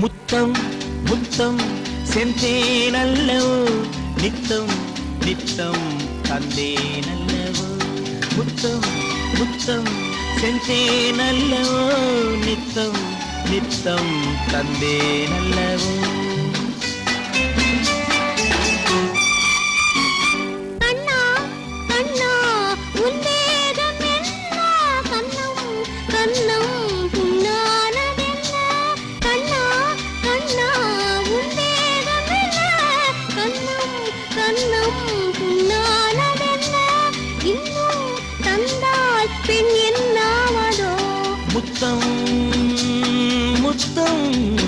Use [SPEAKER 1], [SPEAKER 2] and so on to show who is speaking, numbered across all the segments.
[SPEAKER 1] முத்தம் முத்தம் செந்தேனல்லவோ நித்தம் நித்தம் தந்தேனல்லவோ முத்தம் முத்தம் செந்தேனல்லவோ நித்தம் நித்தம் தந்தேனல்லவோ
[SPEAKER 2] கண்ணா கண்ணா உன் வேகம் என்ன கண்ணம் கண்ணம் புண்ணானதென்ன கண்ணா கண்ணா உன் வேகம் என்ன கண்ணம் கண்ணம் புண்ணானதென்ன இன்னும் தந்தால் பெண் என்னாவதோ
[SPEAKER 1] முத்தம் முத்தம்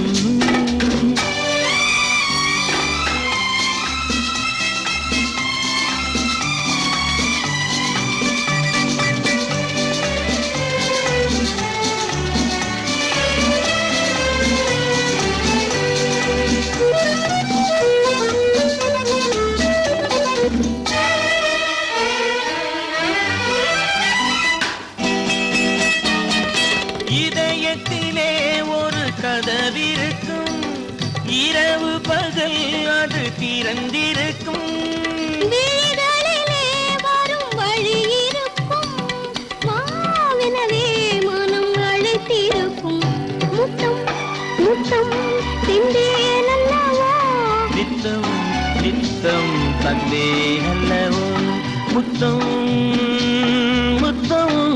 [SPEAKER 1] இதயத்திலே ஒரு கதவிருக்கும் இரவு பகல் அது திறந்திருக்கும்
[SPEAKER 2] வீடுகளிலே வரும் வழி இருக்கும் வாவினவே மனம் அழைத்திருக்கும் முத்தம் முத்தம் திண்டேனல்லவா
[SPEAKER 1] நித்தம் நித்தம் தந்தே அல்லவோ முத்தம் முத்தம்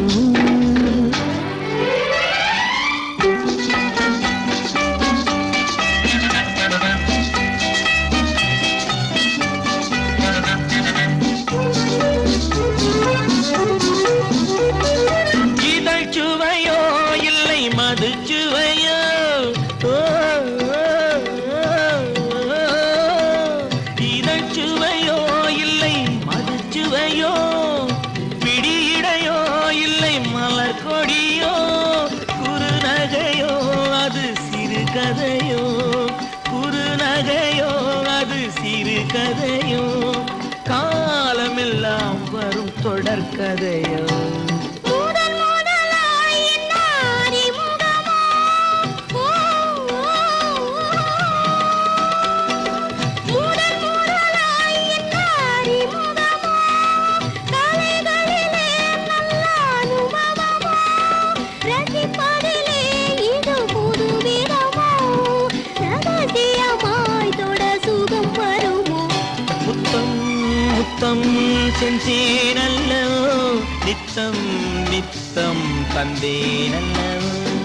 [SPEAKER 1] இதழ் சுவையோ இல்லை மது சுவையோ ஓ, ஓ, ஓ. இதழ் சுவையோ இல்லை மது சுவையோ பிடியிடையோ இல்லை மலர் கொடியோ குறுநகையோ அது சிறு கதையோ குறுநகையோ அது சிறு கதையோ காலமெல்லாம் வரும் தொடர்கதையோ
[SPEAKER 2] முதன் முதலாய் என் அறிமுகமோ ஓ, ஓ, ஓ. முதன் முதலாய் என் அறிமுகமோ கலைகளிலே நல்ல அனுபவமோ ரசிப்பதிலே இது புது விதமோ ரகசியமாய் தொட சுகம் வருமோ
[SPEAKER 1] முத்தம் முத்தம் செஞ்சேனல்லவோ நித்தம் நித்தம் தந்தேனல்லவோ